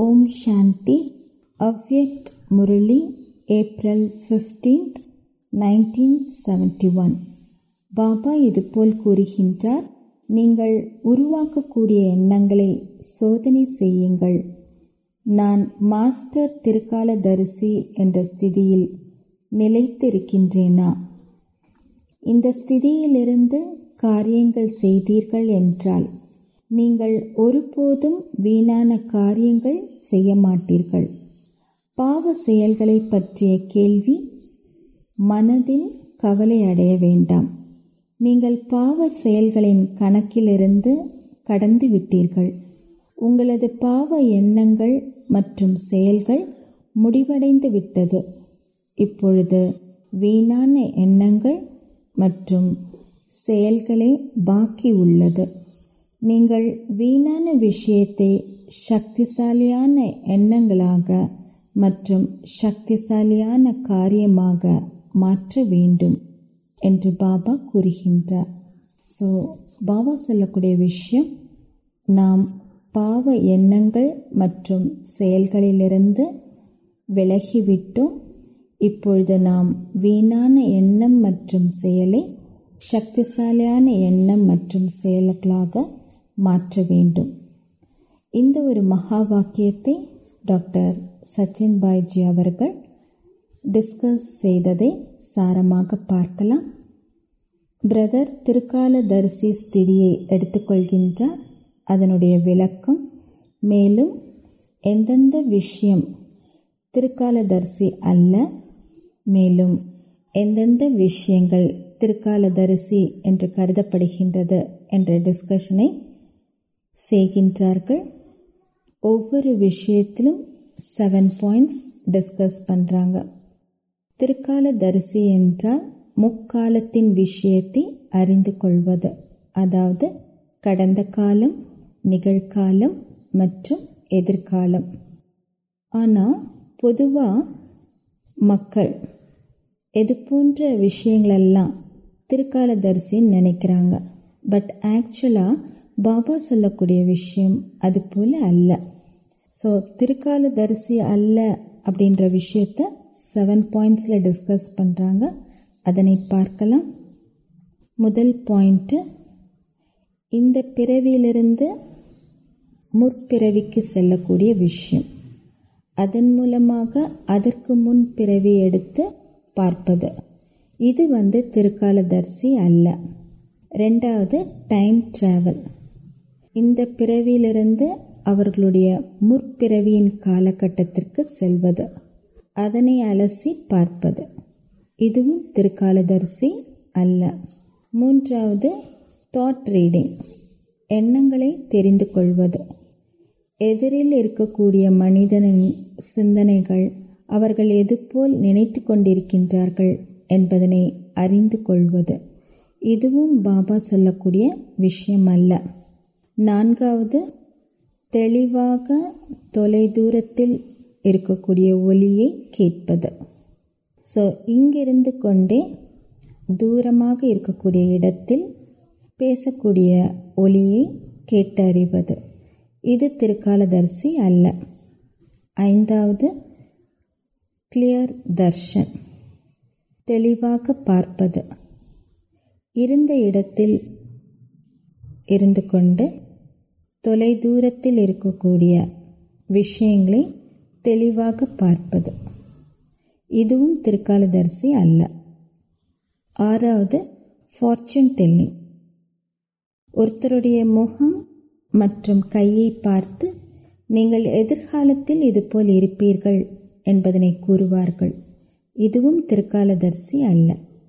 ஓம் சாந்தி Avyakt Murli April fifteenth nineteen seventy one Baba இதுபோல் கூறுகின்றார் நீங்கள் உருவாக்கக்கூடிய எண்ணங்களை சோதனை செய்யுங்கள் நான் மாஸ்டர் திருக்காலதரிசி என்ற ஸ்திதியில் நிலைத்திருக்கின்றேனா இந்த ஸ்திதியிலிருந்து காரியங்கள் செய்தீர்கள் என்றால் நீங்கள் ஒருபோதும் வீணான காரியங்கள் செய்ய மாட்டீர்கள் பாவ செயல்களை பற்றிய கேள்வி மனதில் கவலை அடைய வேண்டாம் நீங்கள் பாவ செயல்களின் கணக்கிலிருந்து கடந்து விட்டீர்கள் உங்களது பாவ எண்ணங்கள் மற்றும் செயல்கள் முடிவடைந்து விட்டது இப்பொழுது வீணான எண்ணங்கள் மற்றும் செயல்களே பாக்கி உள்ளது நீங்கள் வீணான விஷயத்தை சக்திசாலியான எண்ணங்களாக மற்றும் சக்திசாலியான காரியமாக மாற்ற வேண்டும் என்று பாபா கூறுகின்றார் ஸோ பாபா சொல்லக்கூடிய விஷயம் நாம் பாவ எண்ணங்கள் மற்றும் செயல்களிலிருந்து விலகிவிட்டோம் இப்பொழுது நாம் வீணான எண்ணம் மற்றும் செயலை சக்திசாலியான எண்ணம் மற்றும் செயல்களாக மாற்ற வேண்டும் இந்த ஒரு மகா வாக்கியத்தை டாக்டர் சச்சின் பாய்ஜி அவர்கள் டிஸ்கஸ் செய்ததை சாரமாக பார்க்கலாம் பிரதர் திருக்கால தரிசி ஸ்திதியை எடுத்துக்கொள்கின்றார் அதனுடைய விளக்கம் மேலும் எந்தெந்த விஷயம் திருக்காலதரிசி அல்ல மேலும் எந்தெந்த விஷயங்கள் திருக்காலதரிசி என்று கருதப்படுகின்றது என்ற டிஸ்கஷனை செய்கின்றார்கள் ஒவ்வொரு விஷயத்திலும் செவன் பாயிண்ட்ஸ் டிஸ்கஸ் பண்ணுறாங்க திருக்காலதரிசி என்றால் முக்காலத்தின் விஷயத்தை அறிந்து கொள்வது அதாவது கடந்த காலம் நிகழ்காலம் மற்றும் எதிர்காலம் ஆனால் பொதுவாக மக்கள் எது போன்ற விஷயங்களெல்லாம் திருக்காலதரிசின்னு நினைக்கிறாங்க பட் ஆக்சுவலாக பாபா சொல்லக்கூடிய விஷயம் அது போல் அல்ல ஸோ திருக்காலதரிசி அல்ல அப்படின்ற விஷயத்த செவன் பாயிண்ட்ஸில் டிஸ்கஸ் பண்ணுறாங்க அதனை பார்க்கலாம் முதல் பாயிண்ட்டு இந்த பிறவியிலிருந்து முற்பிறவிக்கு செல்லக்கூடிய விஷயம் அதன் மூலமாக அதற்கு முன் பிறவி எடுத்து பார்ப்பது இது வந்து திருக்காலதரிசி அல்ல ரெண்டாவது டைம் ட்ராவல் இந்த பிறவியிலிருந்து அவர்களுடைய முற்பிறவியின் காலகட்டத்திற்கு செல்வது அதனை அலசி பார்ப்பது இதுவும் திருக்காலதரிசி அல்ல மூன்றாவது தாட் ரீடிங் எண்ணங்களை தெரிந்து கொள்வது எதிரில் இருக்கக்கூடிய மனிதனின் சிந்தனைகள் அவர்கள் எதுபோல் நினைத்து கொண்டிருக்கின்றார்கள் என்பதனை அறிந்து கொள்வது இதுவும் பாபா சொல்லக்கூடிய விஷயம் அல்ல நான்காவது தெளிவாக தொலைதூரத்தில் இருக்கக்கூடிய ஒலியை கேட்பது ஸோ இங்கிருந்து கொண்டே தூரமாக இருக்கக்கூடிய இடத்தில் பேசக்கூடிய ஒலியை கேட்டறிவது இது திருக்காலதரிசி அல்ல ஐந்தாவது கிளியர் தர்ஷன் தெளிவாக பார்ப்பது இருந்த இடத்தில் இருந்து கொண்டு தொலைதூரத்தில் இருக்கக்கூடிய விஷயங்களை தெளிவாக பார்ப்பது இதுவும் திருக்காலதரிசி அல்ல ஆறாவது ஃபார்ச்சூன் டெல்லிங் ஒருத்தருடைய முகம் மற்றும் கையை பார்த்து நீங்கள் எதிர்காலத்தில் இதுபோல் இருப்பீர்கள் என்பதனை கூறுவார்கள் இதுவும் திருக்காலதரிசி அல்ல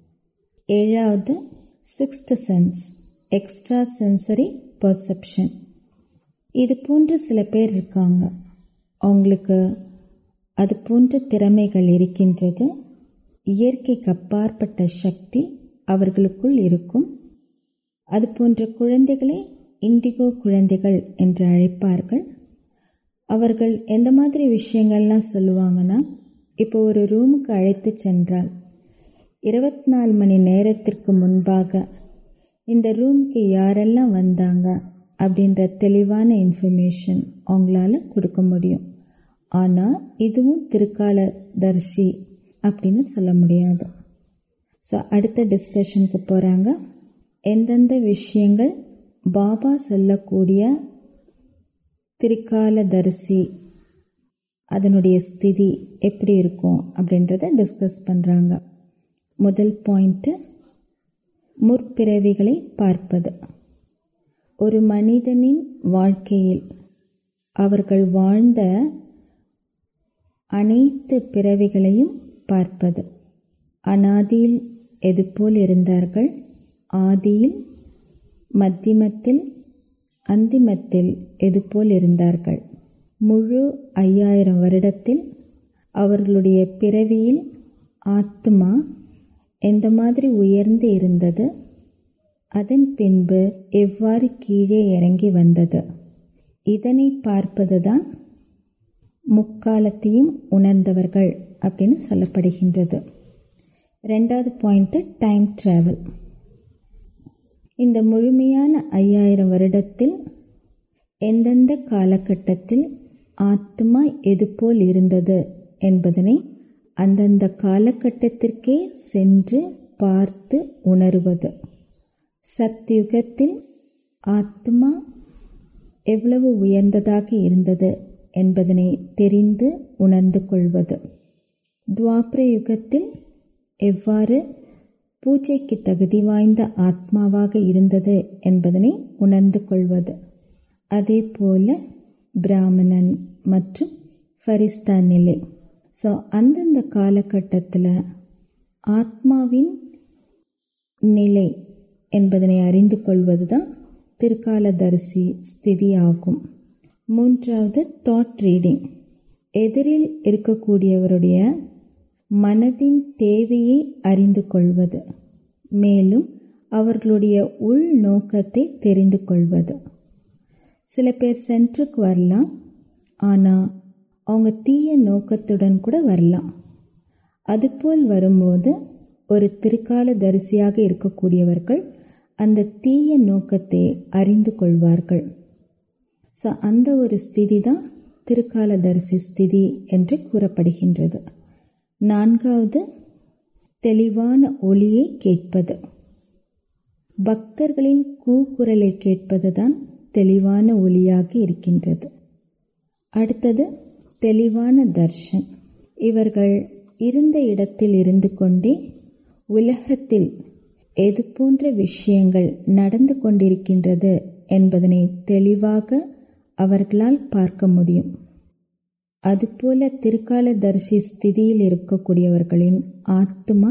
ஏழாவது sixth sense extra sensory perception இது போன்ற சில பேர் இருக்காங்க அவங்களுக்கு அது போன்ற திறமைகள் இருக்கின்றது இயற்கைக்கு அப்பாற்பட்ட சக்தி அவர்களுக்குள் இருக்கும் அது போன்ற குழந்தைகளை இண்டிகோ குழந்தைகள் என்று அழைப்பார்கள் அவர்கள் எந்த மாதிரி விஷயங்கள்லாம் சொல்லுவாங்கன்னா இப்போ ஒரு ரூமுக்கு அழைத்து சென்றால் இருபத்தி நாலு மணி நேரத்திற்கு முன்பாக இந்த ரூமுக்கு யாரெல்லாம் வந்தாங்க அப்படின்ற தெளிவான இன்ஃபர்மேஷன் அவங்களால கொடுக்க முடியும் ஆனால் இதுவும் திருக்காலதர்சி அப்படின்னு சொல்ல முடியாது ஸோ அடுத்த டிஸ்கஷனுக்கு போகிறாங்க எந்தெந்த விஷயங்கள் பாபா சொல்லக்கூடிய திரிகாலதரிசி அதனுடைய ஸ்திதி எப்படி இருக்கும் அப்படின்றத டிஸ்கஸ் பண்ணுறாங்க முதல் பாயிண்ட்டு முற்பிறவிகளை பார்ப்பது ஒரு மனிதனின் வாழ்க்கையில் அவர்கள் வாழ்ந்த அனைத்து பிறவிகளையும் பார்ப்பது அனாதியில் எதுபோல் இருந்தார்கள் ஆதியில் மத்தியமத்தில் அந்திமத்தில் எதுபோல் இருந்தார்கள் முழு ஐயாயிரம் வருடத்தில் அவர்களுடைய பிறவியில் ஆத்மா எந்த மாதிரி உயர்ந்து இருந்தது அதன் பின்பு எவ்வாறு கீழே இறங்கி வந்தது இதனை பார்ப்பதுதான் முக்காலத்தையும் உணர்ந்தவர்கள் அப்படின்னு சொல்லப்படுகின்றது ரெண்டாவது பாயிண்ட்டு டைம் ட்ராவல் இந்த முழுமையான ஐயாயிரம் வருடத்தில் எந்தெந்த காலகட்டத்தில் ஆத்மா எதுபோல் இருந்தது என்பதனை அந்தந்த காலகட்டத்திற்கே சென்று பார்த்து உணருவது சத்யுகத்தில் ஆத்மா எவ்வளவு உயர்ந்ததாக இருந்தது என்பதனை தெரிந்து உணர்ந்து கொள்வது துவாபர யுகத்தில் எவ்வாறு பூஜைக்கு தகுதி வாய்ந்த ஆத்மாவாக இருந்தது என்பதனை உணர்ந்து கொள்வது அதே போல பிராமணன் மற்றும் ஃபரிஸ்தா நிலை ஸோ அந்தந்த காலகட்டத்தில் ஆத்மாவின் நிலை என்பதனை அறிந்து கொள்வது தான் திருக்காலதரிசி ஸ்திதி ஆகும் மூன்றாவது தாட் ரீடிங் எதிரில் இருக்கக்கூடியவருடைய மனதின் தேவையை அறிந்து கொள்வது மேலும் அவர்களுடைய உள் நோக்கத்தை தெரிந்து கொள்வது சில பேர் சென்டருக்கு வரலாம் ஆனால் அவங்க தீய நோக்கத்துடன் கூட வரலாம் அதுபோல் வரும்போது ஒரு திருக்கால தரிசியாக இருக்கக்கூடியவர்கள் அந்த தீய நோக்கத்தை அறிந்து கொள்வார்கள் ஸோ அந்த ஒரு ஸ்திதி தான் திருக்காலதரிசி ஸ்திதி என்று கூறப்படுகின்றது நான்காவது தெளிவான ஒளியை கேட்பது பக்தர்களின் கூக்குரலை கேட்பதுதான் தெளிவான ஒளியாக இருக்கின்றது அடுத்தது தெளிவான தர்ஷன் இவர்கள் இருந்த இடத்தில் இருந்து கொண்டே உலகத்தில் எது போன்ற விஷயங்கள் நடந்து கொண்டிருக்கின்றது என்பதனை தெளிவாக அவர்களால் பார்க்க முடியும் அதுபோல திருக்காலதர்சி ஸ்திதியில் இருக்கக்கூடியவர்களின் ஆத்மா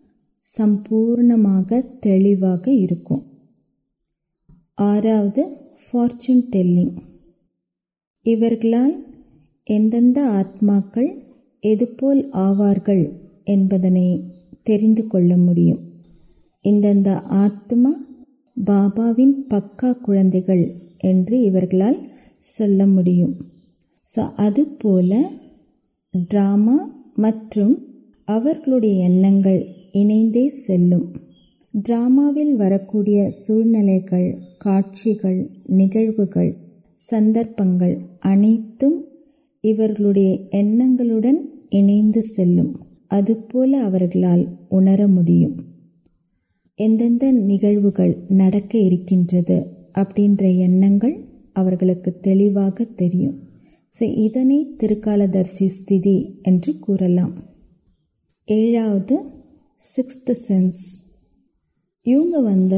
சம்பூர்ணமாக தெளிவாக இருக்கும் ஆறாவது ஃபார்ச்சூன் டெல்லிங் இவர்களால் எந்தெந்த ஆத்மாக்கள் எதுபோல் ஆவார்கள் என்பதனை தெரிந்து கொள்ள முடியும் இந்தந்த ஆத்மா பாபாவின் பக்கா குழந்தைகள் என்று இவர்களால் சொல்ல முடியும் ஸோ அதுபோல ட்ராமா மற்றும் அவர்களுடைய எண்ணங்கள் இணைந்தே செல்லும் டிராமாவில் வரக்கூடிய சூழ்நிலைகள் காட்சிகள் நிகழ்வுகள் சந்தர்ப்பங்கள் அனைத்தும் இவர்களுடைய எண்ணங்களுடன் இணைந்து செல்லும் அதுபோல அவர்களால் உணர முடியும் எந்தெந்த நிகழ்வுகள் நடக்க இருக்கின்றது அப்படின்ற எண்ணங்கள் அவர்களுக்கு தெளிவாக தெரியும் ஸோ இதனை திருக்காலதர்சி ஸ்திதி என்று கூறலாம் ஏழாவது சிக்ஸ்த் சென்ஸ் இவங்க வந்து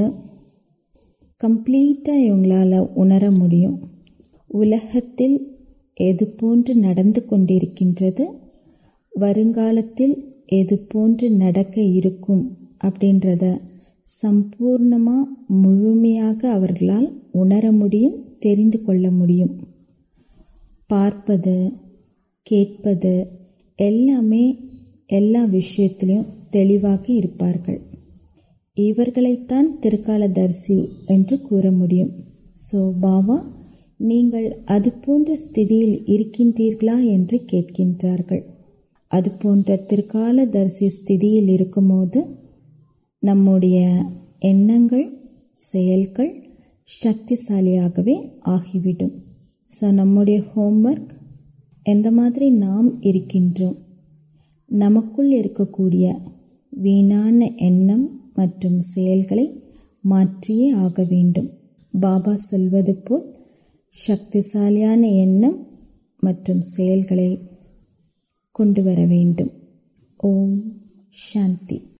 கம்ப்ளீட்டாக இவங்களால் உணர முடியும் உலகத்தில் எது போன்று நடந்து கொண்டிருக்கின்றது வருங்காலத்தில் எது போன்று நடக்க இருக்கும் அப்படின்றத சம்பூர்ணமாக முழுமையாக அவர்களால் உணர முடியும் தெரிந்து கொள்ள முடியும் பார்ப்பது கேட்பது எல்லாமே எல்லா விஷயத்திலையும் தெளிவாக இருப்பார்கள் இவர்களைத்தான் திருக்காலதர்சி என்று கூற முடியும் ஸோ பாபா நீங்கள் அது போன்ற ஸ்திதியில் இருக்கின்றீர்களா என்று கேட்கின்றார்கள் அது போன்ற திருக்காலதர்சி ஸ்திதியில் இருக்கும்போது நம்முடைய எண்ணங்கள் செயல்கள் சக்திசாலியாகவே ஆகிவிடும் ஸோ நம்முடைய ஹோம்ஒர்க் எந்த மாதிரி நாம் இருக்கின்றோம் நமக்குள் இருக்கக்கூடிய வீணான எண்ணம் மற்றும் செயல்களை மாற்றியே ஆக வேண்டும் பாபா சொல்வது போல் சக்திசாலியான எண்ணம் மற்றும் செயல்களை கொண்டு வர வேண்டும் ஓம் சாந்தி